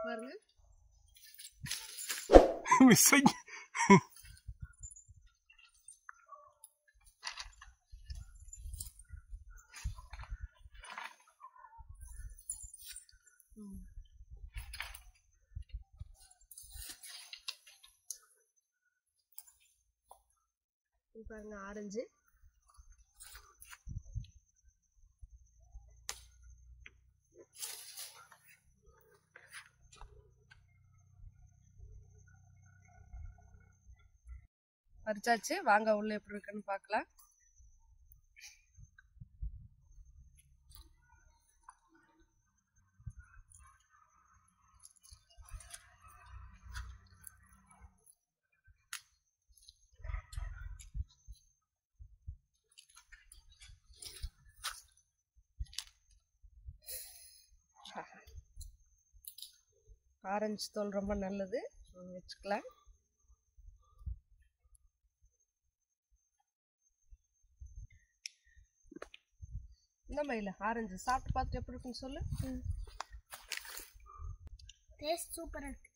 பாருங்க மிஸ் ஆகி இது பாருங்க ஆரஞ்சு பறிச்சாச்சு வாங்க உள்ள எப்படி இருக்குன்னு பார்க்கலாம் ஆரஞ்சு தோல் ரொம்ப நல்லது ம், வச்சுக்கலாம் இந்த மயில ஆரஞ்சு சாப்பிட்டு பார்த்துட்டு எப்படி இருக்குன்னு சொல்லு டேஸ்ட் சூப்பராக இருக்கு